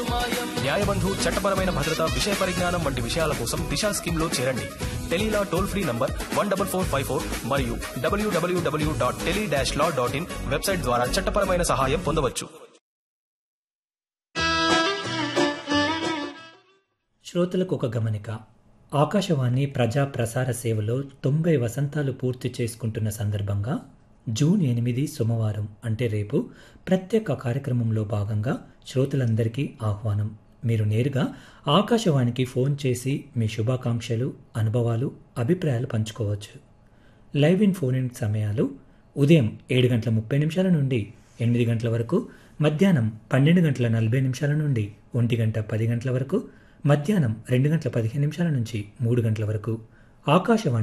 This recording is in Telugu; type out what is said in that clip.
న్యాయబంధు చట్టపరమైన భద్రత విషయ పరిజ్ఞానం వంటి విషయాల కోసం దిశా స్కీమ్ లో చేరండి tele law toll free number one double four five four మరియు W W W dot tele dash law dot in website ద్వారా చట్టపరమైన సహాయం పొందవచ్చు శ్రోతలకు ఒక గమనిక ఆకాశవాణి ప్రజా ప్రసార సేవలో తొంభై వసంతాలు పూర్తి చేసుకుంటున్న సందర్భంగా జూన్ ఎనిమిది సోమవారం అంటే రేపు ప్రత్యేక కార్యక్రమంలో భాగంగా శ్రోతలందరికీ ఆహ్వానం మీరు నేరుగా ఆకాశవాణికి ఫోన్ చేసి మీ శుభాకాంక్షలు అనుభవాలు అభిప్రాయాలు పంచుకోవచ్చు లైవ్ ఇన్ ఫోన్ ఇన్ సమయాలు ఉదయం ఏడు గంటల ముప్పై నిమిషాల నుండి ఎనిమిది గంటల వరకు మధ్యాహ్నం పన్నెండు గంటల నలభై నిమిషాల నుండి ఒంటి గంట పది గంటల వరకు మధ్యాహ్నం రెండు గంటల పదిహేను నిమిషాల నుంచి మూడు గంటల వరకు ఆకాశవాణి